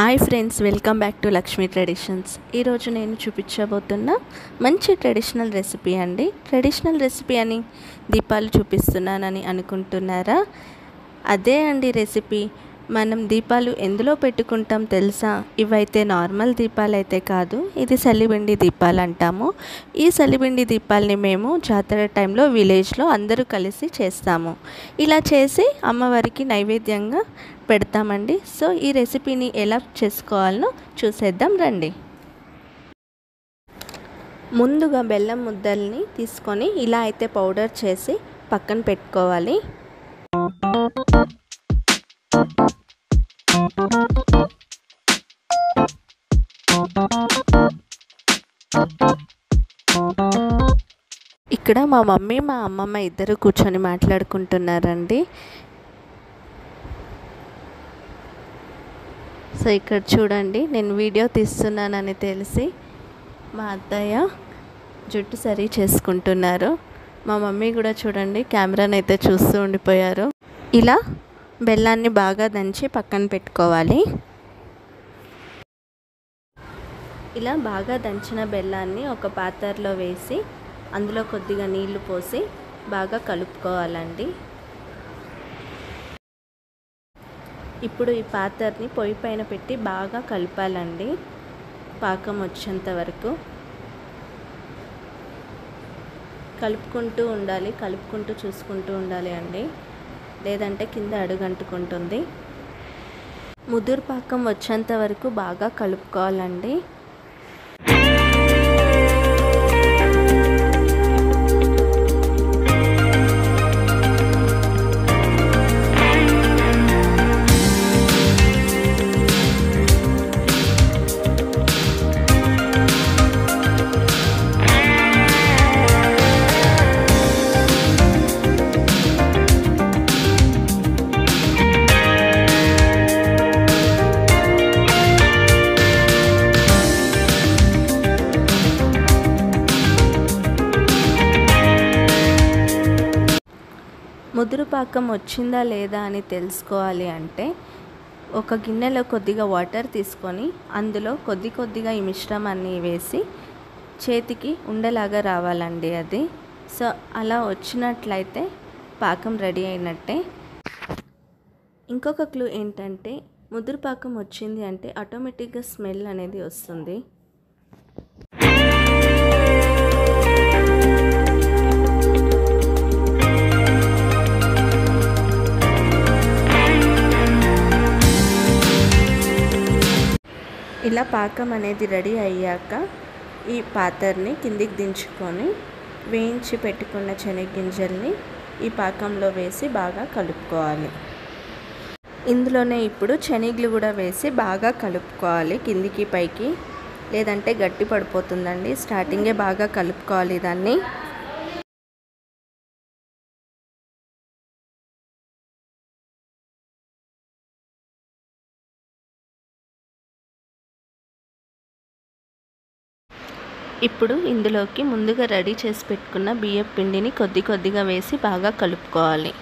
hi friends welcome back to Lakshmi traditions ఈరోజు నేను చూపించబోతున్న మంచి ట్రెడిషనల్ రెసిపీ అండి ట్రెడిషనల్ రెసిపీ అని దీపాలు చూపిస్తున్నానని అనుకుంటున్నారా అదే అండి రెసిపీ మనం దీపాలు ఎందులో పెట్టుకుంటాం తెలుసా ఇవైతే నార్మల్ దీపాలు అయితే కాదు ఇది సలిబిండి దీపాలు అంటాము ఈ సలిబిండి దీపాలని మేము జాతర టైంలో విలేజ్లో అందరూ కలిసి చేస్తాము ఇలా చేసి అమ్మవారికి నైవేద్యంగా పెడతామండి సో ఈ రెసిపీని ఎలా చేసుకోవాలనో చూసేద్దాం రండి ముందుగా బెల్లం ముద్దల్ని తీసుకొని ఇలా అయితే పౌడర్ చేసి పక్కన పెట్టుకోవాలి ఇక్కడ మా మమ్మీ మా అమ్మమ్మ ఇద్దరు కూర్చొని మాట్లాడుకుంటున్నారండి సో ఇక్కడ చూడండి నేను వీడియో తీస్తున్నానని తెలిసి మా అత్తయ్య జుట్టు సరి చేసుకుంటున్నారు మా మమ్మీ కూడా చూడండి కెమెరాని అయితే చూస్తూ ఉండిపోయారు ఇలా బెల్లాన్ని బాగా దంచి పక్కన పెట్టుకోవాలి ఇలా బాగా దంచిన బెల్లాన్ని ఒక పాత్రలో వేసి అందులో కొద్దిగా నీళ్లు పోసి బాగా కలుపుకోవాలండి ఇప్పుడు ఈ పాత్రని పొయ్యి పైన పెట్టి బాగా కలపాలండి పాకం వచ్చేంత వరకు కలుపుకుంటూ ఉండాలి కలుపుకుంటూ చూసుకుంటూ ఉండాలి అండి లేదంటే కింద అడుగంటుకుంటుంది ముదురు పాకం వచ్చేంత వరకు బాగా కలుపుకోవాలండి ముదురు పాకం వచ్చిందా లేదా అని తెలుసుకోవాలి అంటే ఒక గిన్నెలో కొద్దిగా వాటర్ తీసుకొని అందులో కొద్ది కొద్దిగా ఈ మిశ్రమాన్ని వేసి చేతికి ఉండలాగా రావాలండి అది సో అలా వచ్చినట్లయితే పాకం రెడీ అయినట్టే ఇంకొక క్లూ ఏంటంటే ముదురు పాకం వచ్చింది అంటే ఆటోమేటిక్గా స్మెల్ అనేది వస్తుంది ఇలా పాకం అనేది రెడీ అయ్యాక ఈ పాత్రని కిందికి దించుకొని వేయించి పెట్టుకున్న శనగింజల్ని ఈ పాకంలో వేసి బాగా కలుపుకోవాలి ఇందులోనే ఇప్పుడు శనగలు కూడా వేసి బాగా కలుపుకోవాలి కిందికి పైకి లేదంటే గట్టి పడిపోతుందండి స్టార్టింగే బాగా కలుపుకోవాలి దాన్ని ఇప్పుడు ఇందులోకి ముందుగా రెడీ చేసి పెట్టుకున్న బియ్యం పిండిని కొద్ది కొద్దిగా వేసి బాగా కలుపుకోవాలి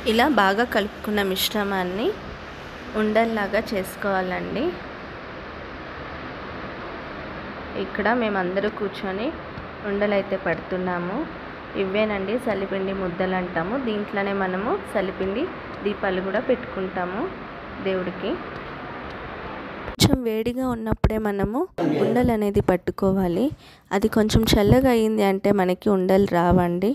ఇలా బాగా కలుపుకున్న మిశ్రమాన్ని ఉండల్లాగా చేసుకోవాలండి ఇక్కడ మేమందరూ కూర్చొని ఉండలైతే పడుతున్నాము ఇవేనండి సలిపిండి ముద్దలు అంటాము దీంట్లోనే మనము సలిపిండి దీపాలు కూడా పెట్టుకుంటాము దేవుడికి కొంచెం వేడిగా ఉన్నప్పుడే మనము ఉండలు అనేది పట్టుకోవాలి అది కొంచెం చల్లగా అయింది అంటే మనకి ఉండలు రావండి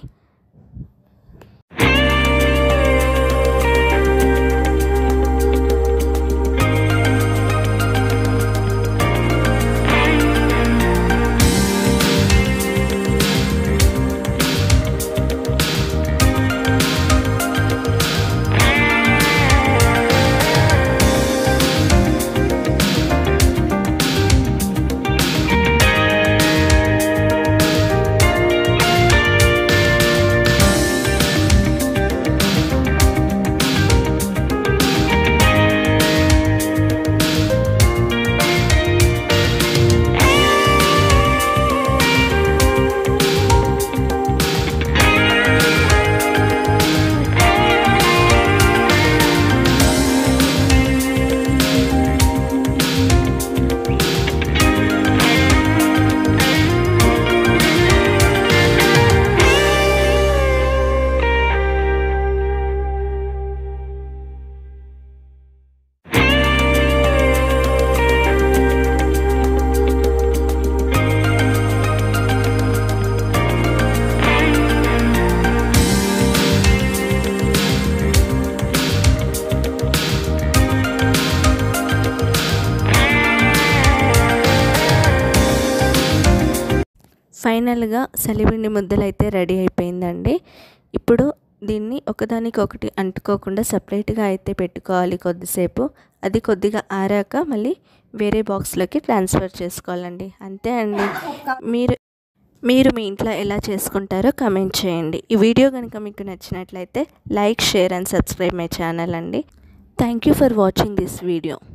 ఫైనల్గా సలిపిండి ముద్దలు అయితే రెడీ అయిపోయిందండి ఇప్పుడు దీన్ని ఒకదానికి ఒకటి అంటుకోకుండా సపరేట్గా అయితే పెట్టుకోవాలి కొద్దిసేపు అది కొద్దిగా ఆరాక మళ్ళీ వేరే బాక్స్లోకి ట్రాన్స్ఫర్ చేసుకోవాలండి అంతే అండి మీరు మీరు మీ ఇంట్లో ఎలా చేసుకుంటారో కమెంట్ చేయండి ఈ వీడియో కనుక మీకు నచ్చినట్లయితే like share and subscribe my channel అండి thank you for watching this video